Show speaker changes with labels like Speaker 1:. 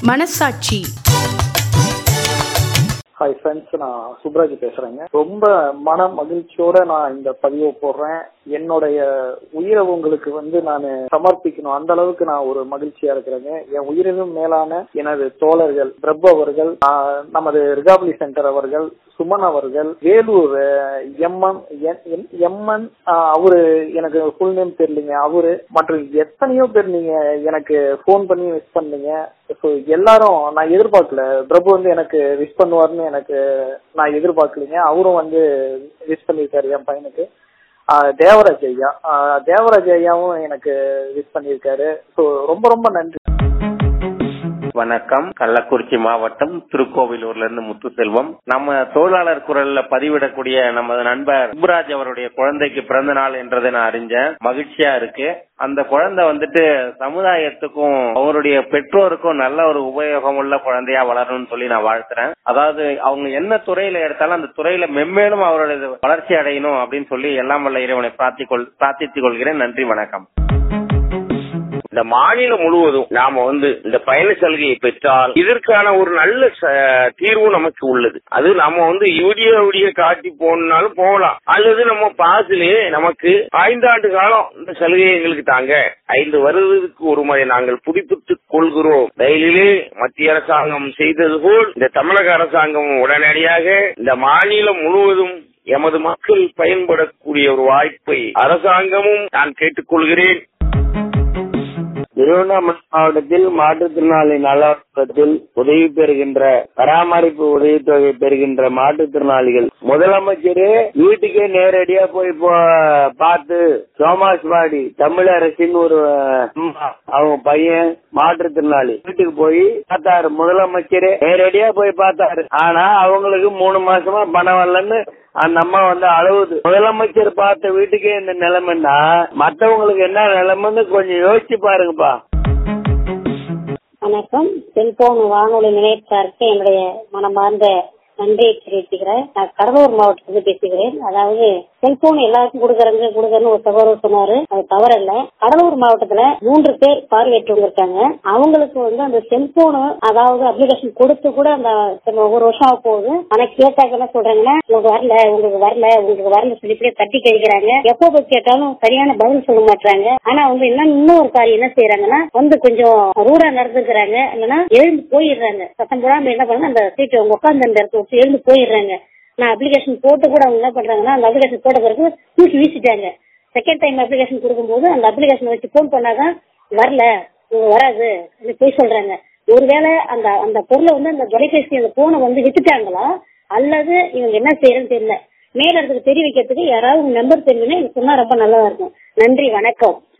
Speaker 1: மனசாட்சி
Speaker 2: hi friends நான் சுப்ராஜ் பேசுறேங்க ரொம்ப மன மகிழ்ச்சியோட நான் இந்த பதிவை போடுறேன் என்னுடைய உயிரை உங்களுக்கு வந்து நான் சமர்ப்பிக்கணும் அந்த அளவுக்கு நான் ஒரு மகிழ்ச்சியா இருக்கிறேங்க என் உயிரினும் மேலான எனது தோழர்கள் பிரபு அவர்கள் ஆஹ், நமது ரிகாபலி சென்டர் அவர்கள் சுமன் அவர்கள் வேலூர் எம்என் எம்என் அவரு எனக்கு ஃபுல் நேம் தெரியலீங்க அவரு மற்றும் எத்தனையோ பேர் நீங்க எனக்கு ஃபோன் பண்ணி விஷ் பண்ணீங்க ஸோ எல்லாரும் நான் எதிர்பார்க்கல பிரபு வந்து எனக்கு விஷ் பண்ணுவார்னு எனக்கு நான் எதிர்பார்க்கலீங்க அவரும் வந்து விஷ் பண்ணியிருக்காரு என் பையனுக்கு ஆஹ் தேவராஜ் ஐயா ஆஹ் தேவராஜ் ஐயாவும் எனக்கு விஷ் பண்ணியிருக்காரு ஸோ ரொம்ப ரொம்ப நன்றி
Speaker 3: வணக்கம் கள்ளக்குறிச்சி மாவட்டம் திருக்கோவிலூர்ல இருந்து முத்துசெல்வம் நம்ம தொழிலாளர் குரல்ல பதிவிடக்கூடிய நமது நண்பர் சுப்ராஜ் அவருடைய குழந்தைக்கு பிறந்த நாள் என்றதை நான் அறிஞ்சேன் மகிழ்ச்சியா இருக்கு அந்த குழந்தை வந்துட்டு சமுதாயத்துக்கும் அவருடைய பெற்றோருக்கும் நல்ல ஒரு உபயோகம் உள்ள குழந்தையா வளரணும்னு சொல்லி நான் வாழ்த்துறேன் அதாவது அவங்க என்ன துறையில எடுத்தாலும் அந்த துறையில மென்மேலும் அவருடைய வளர்ச்சி அடையணும் அப்படின்னு சொல்லி எல்லாம் வல்ல இறைவனை பிரார்த்திக்கொள் பிரார்த்தித்துக் கொள்கிறேன் நன்றி வணக்கம்
Speaker 4: இந்த மாநிலம் முழுவதும் நாம வந்து இந்த பயண சலுகையை பெற்றால் இதற்கான ஒரு நல்ல ச- தீர்வு நமக்கு உள்ளது அது நம்ம வந்து விடிய விடிய காட்டி போனாலும் போகலாம் அல்லது நம்ம பாசிலே நமக்கு ஐந்தாண்டு காலம் இந்த சலுகையை எங்களுக்கு தாங்க ஐந்து வருடத்துக்கு ஒரு முறை நாங்கள் புதுப்பித்துக் கொள்கிறோம் ரயிலிலே மத்திய அரசாங்கம் செய்தது போல் இந்த தமிழக அரசாங்கம் உடனடியாக இந்த மாநிலம் முழுவதும் எமது மக்கள் பயன்படக்கூடிய ஒரு வாய்ப்பை அரசாங்கமும் நான் கேட்டுக்கொள்கிறேன் திருவண்ணாமலை மாவட்டத்தில் மாற்றுத்திறனாளி நலத்தில் உதவி பெறுகின்ற பராமரிப்பு உதவித்தொகை பெறுகின்ற மாற்றுத்திறனாளிகள் முதலமைச்சரே வீட்டுக்கே நேரடியா போய் போ- பார்த்து சோமாஸ்வாடி தமிழரசின் ஒரு அம்மா, அவங்க பையன் மாற்றுத்திறனாளி வீட்டுக்கு போய் பார்த்தாரு முதலமைச்சரே நேரடியா போய் பார்த்தாரு ஆனா அவங்களுக்கு மூணு மாசமா பணம் வரலன்னு அந்த அம்மா வந்து அழுவுது முதலமைச்சர் பார்த்த வீட்டுக்கே இந்த நிலைமைன்னா மத்தவங்களுக்கு என்ன நிலைமைன்னு கொஞ்சம் யோசிச்சு பாருங்கப்பா
Speaker 5: வணக்கம் செல்போன் வானொலி நிலையத்தாருக்கு என்னுடைய மனமார்ந்த நன்றியை தெரிவிச்சுக்கிறேன் நான் கடலூர் மாவட்டத்திலிருந்து பேசுகிறேன் அதாவது செல்போன் எல்லாருக்கும் கொடுக்கறங்க கொடுக்கறன்னு ஒரு சகோதரர் சொன்னாரு அது தவறல்ல கடலூர் மாவட்டத்துல மூன்று பேர் பார்வையற்றவங்க இருக்காங்க அவங்களுக்கு வந்து அந்த செல்போனு அதாவது அப்ளிகேஷன் கொடுத்து கூட அந்த இப்ப ஒரு வருஷம் ஆக போகுது ஆனா கேட்டாக்க என்ன சொல்றாங்கன்னா உங்களுக்கு வரல உங்களுக்கு வரல உங்களுக்கு வரல சொல்லி இப்படியே தட்டி கழிக்கிறாங்க எப்போ போய் கேட்டாலும் சரியான பதில் சொல்ல மாட்டாங்க ஆனா அவங்க என்ன இன்னொரு காரியம் என்ன செய்யறாங்கன்னா வந்து கொஞ்சம் ரூடா நடந்துக்கிறாங்க இல்லைன்னா எழுந்து போயிடுறாங்க சத்தம் போடாம என்ன பண்ணாங்க அந்த சீட்டு அவங்க உட்கார்ந்து அந்த இடத்துல வச்சு எழுந்து போயிடுறாங்க நான் அப்ளிகேஷன் போட்டு கூட அவங்க என்ன பண்றாங்கன்னா அந்த அப்ளிகேஷன் போட்ட பிறகு தூக்கி வீசிட்டாங்க செகண்ட் டைம் அப்ளிகேஷன் கொடுக்கும்போது அந்த அப்ளிகேஷன் வச்சு போன் பண்ணாதான் வரல இவங்க வராது அப்படி போய் சொல்றாங்க ஒருவேளை அந்த அந்த பொருளை வந்து அந்த தொலைபேசி அந்த போனை வந்து வித்துட்டாங்களா அல்லது இவங்க என்ன செய்யறன்னு தெரியல மேல இடத்துக்கு தெரிவிக்கிறதுக்கு யாராவது உங்க நம்பர் தெரிஞ்சுன்னா எனக்கு சொன்னா ரொம்ப நல்லதா இருக்கும் நன்றி வணக்கம்